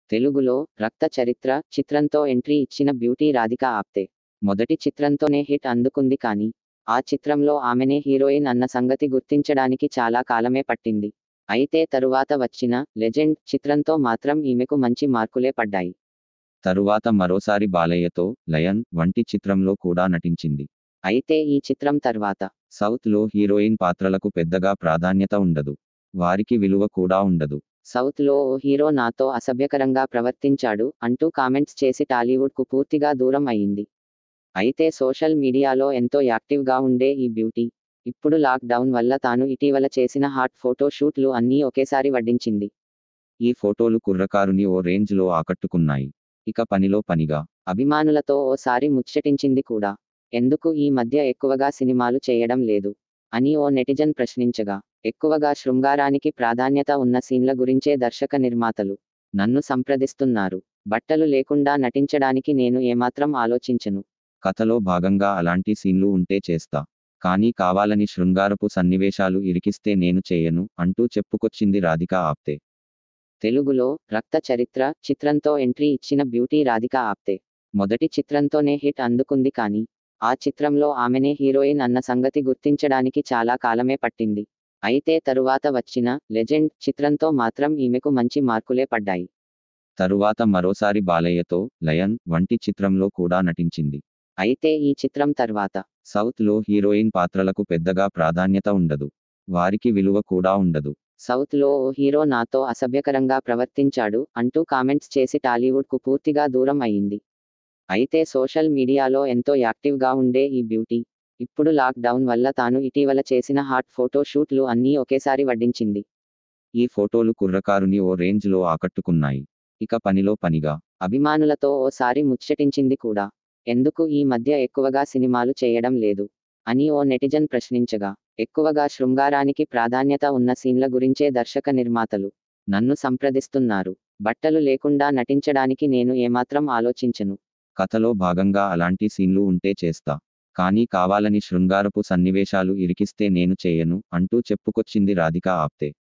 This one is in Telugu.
తెలుగులో రక్త చరిత్ర చిత్రంతో ఎంట్రీ ఇచ్చిన బ్యూటీ రాధిక ఆప్తే మొదటి చిత్రంతోనే హిట్ అందుకుంది కానీ ఆ చిత్రంలో ఆమెనే హీరోయిన్ అన్న సంగతి గుర్తించడానికి చాలా కాలమే పట్టింది అయితే తరువాత వచ్చిన లెజెండ్ చిత్రంతో మాత్రం ఈమెకు మంచి మార్కులే పడ్డాయి తరువాత మరోసారి బాలయ్యతో లయన్ వంటి చిత్రంలో కూడా నటించింది అయితే ఈ చిత్రం తర్వాత సౌత్ లో హీరోయిన్ పాత్రలకు పెద్దగా ప్రాధాన్యత ఉండదు వారికి విలువ కూడా ఉండదు సౌత్ లో ఓ హీరో నాతో అసభ్యకరంగా ప్రవర్తించాడు అంటూ కామెంట్స్ చేసి టాలీవుడ్ కు పూర్తిగా దూరం అయింది అయితే సోషల్ మీడియాలో ఎంతో యాక్టివ్ గా ఉండే ఈ బ్యూటీ ఇప్పుడు లాక్ డౌన్ వల్ల తాను ఇటీవల చేసిన హాట్ ఫోటో షూట్లు అన్నీ ఒకేసారి వడ్డించింది ఈ ఫోటోలు కుర్రకారుని ఓ రేంజ్ లో ఆకట్టుకున్నాయి ఇక పనిలో పనిగా అభిమానులతో ఓసారి ముచ్చటించింది కూడా ఎందుకు ఈ మధ్య ఎక్కువగా సినిమాలు చేయడం లేదు అని ఓ నెటిజన్ ప్రశ్నించగా ఎక్కువగా శృంగారానికి ప్రాధాన్యత ఉన్న సీన్ల గురించే దర్శక నిర్మాతలు నన్ను సంప్రదిస్తున్నారు బట్టలు లేకుండా నటించడానికి నేను ఏమాత్రం ఆలోచించను కథలో భాగంగా అలాంటి సీన్లు ఉంటే చేస్తా కానీ కావాలని శృంగారపు సన్నివేశాలు ఇరికిస్తే నేను చేయను అంటూ చెప్పుకొచ్చింది రాధిక ఆప్తే తెలుగులో రక్త చరిత్ర చిత్రంతో ఎంట్రీ ఇచ్చిన బ్యూటీ రాధిక ఆప్తే మొదటి చిత్రంతోనే హిట్ అందుకుంది కానీ ఆ చిత్రంలో ఆమెనే హీరోయిన్ అన్న సంగతి గుర్తించడానికి చాలా కాలమే పట్టింది అయితే తరువాత వచ్చిన లెజెండ్ చిత్రంతో మాత్రం ఈమెకు మంచి మార్కులే పడ్డాయి తరువాత మరోసారి బాలయ్యతో లయన్ వంటి చిత్రంలో కూడా నటించింది అయితే ఈ చిత్రం తర్వాత సౌత్ లో హీరోయిన్ పాత్రలకు పెద్దగా ప్రాధాన్యత ఉండదు వారికి విలువ కూడా ఉండదు సౌత్ లో ఓ హీరో నాతో అసభ్యకరంగా ప్రవర్తించాడు అంటూ కామెంట్స్ చేసి టాలీవుడ్ కు పూర్తిగా దూరం అయింది అయితే సోషల్ మీడియాలో ఎంతో యాక్టివ్ గా ఉండే ఈ బ్యూటీ ఇప్పుడు లాక్ డౌన్ వల్ల తాను ఇటీవల చేసిన హాట్ ఫోటో షూట్లు అన్నీ ఒకేసారి వడ్డించింది ఈ ఫోటోలు కుర్రకారుని ఓ రేంజ్ లో ఆకట్టుకున్నాయి ఇక పనిలో పనిగా అభిమానులతో ఓసారి ముచ్చటించింది కూడా ఎందుకు ఈ మధ్య ఎక్కువగా సినిమాలు చేయడం లేదు అని ఓ నెటిజన్ ప్రశ్నించగా ఎక్కువగా శృంగారానికి ప్రాధాన్యత ఉన్న సీన్ల గురించే దర్శక నిర్మాతలు నన్ను సంప్రదిస్తున్నారు బట్టలు లేకుండా నటించడానికి నేను ఏమాత్రం ఆలోచించను కథలో భాగంగా అలాంటి సీన్లు ఉంటే చేస్తా కానీ కావాలని శృంగారపు సన్నివేశాలు ఇరికిస్తే నేను చేయను అంటూ చెప్పుకొచ్చింది రాధిక ఆప్తే